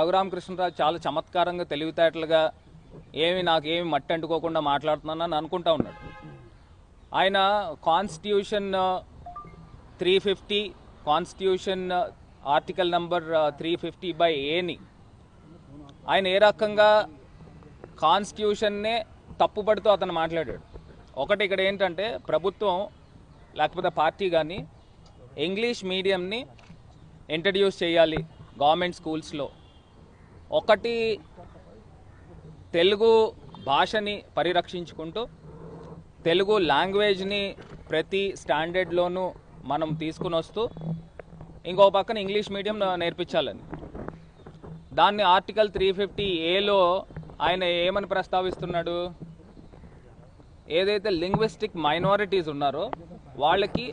రఘురామకృష్ణరాజు చాలా చమత్కారంగా తెలివితేటలుగా ఏమి నాకేమి మట్టి అంటుకోకుండా మాట్లాడుతున్నానని అనుకుంటా ఉన్నాడు ఆయన constitution three fifty constitution article number three fifty by any ఆయన ఏ రకంగా కాన్స్టిట్యూషన్నే తప్పుపడుతూ అతను మాట్లాడాడు ఒకటి ఇక్కడ ఏంటంటే ప్రభుత్వం లేకపోతే పార్టీ కానీ ఇంగ్లీష్ మీడియంని ఇంట్రడ్యూస్ చేయాలి గవర్నమెంట్ స్కూల్స్లో ఒకటి తెలుగు భాషని పరిరక్షించుకుంటూ తెలుగు లాంగ్వేజ్ని ప్రతి స్టాండర్డ్లోనూ మనం తీసుకుని వస్తూ ఇంకో పక్కన ఇంగ్లీష్ మీడియం నేర్పించాలని దాన్ని ఆర్టికల్ త్రీ ఫిఫ్టీ ఏలో ఆయన ఏమని ప్రస్తావిస్తున్నాడు ఏదైతే లింగ్విస్టిక్ మైనారిటీస్ ఉన్నారో వాళ్ళకి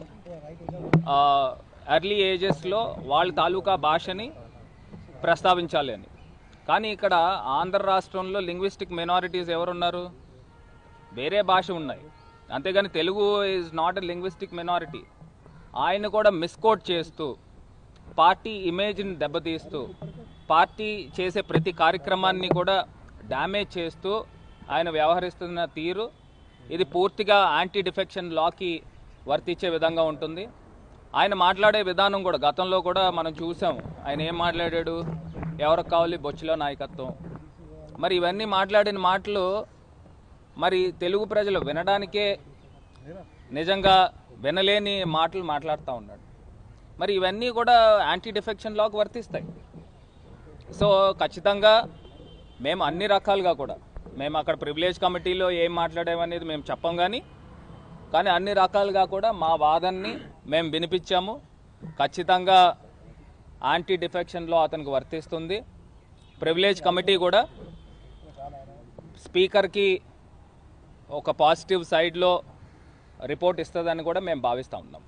ఎర్లీ ఏజెస్లో వాళ్ళ తాలూకా భాషని ప్రస్తావించాలి అని కానీ ఇక్కడ ఆంధ్ర రాష్ట్రంలో లింగ్విస్టిక్ మైనారిటీస్ ఎవరున్నారు వేరే భాష ఉన్నాయి అంతేగాని Telugu is not a linguistic minority ఆయన కూడా మిస్కోట్ చేస్తూ పార్టీ ఇమేజ్ని దెబ్బతీస్తూ పార్టీ చేసే ప్రతి కార్యక్రమాన్ని కూడా డ్యామేజ్ చేస్తూ ఆయన వ్యవహరిస్తున్న తీరు ఇది పూర్తిగా యాంటీ డిఫెక్షన్ లాకి వర్తించే విధంగా ఉంటుంది ఆయన మాట్లాడే విధానం కూడా గతంలో కూడా మనం చూసాం ఆయన ఏం మాట్లాడాడు ఎవరికి కావాలి బొచ్చులో నాయకత్వం మరి ఇవన్నీ మాట్లాడిన మాటలు మరి తెలుగు ప్రజలు వినడానికే నిజంగా వినలేని మాటలు మాట్లాడుతూ ఉన్నాడు మరి ఇవన్నీ కూడా యాంటీ డిఫెక్షన్ లాకు వర్తిస్తాయి సో ఖచ్చితంగా మేము అన్ని రకాలుగా కూడా మేము అక్కడ ప్రివిలేజ్ కమిటీలో ఏం మాట్లాడామనేది మేము చెప్పం కానీ కానీ అన్ని రకాలుగా కూడా మా వాదనని మేము వినిపించాము ఖచ్చితంగా యాంటీ డిఫెక్షన్లో అతనికి వర్తిస్తుంది ప్రివిలేజ్ కమిటీ కూడా స్పీకర్కి ఒక పాజిటివ్ సైడ్లో రిపోర్ట్ ఇస్తుందని కూడా మేము భావిస్తూ ఉన్నాం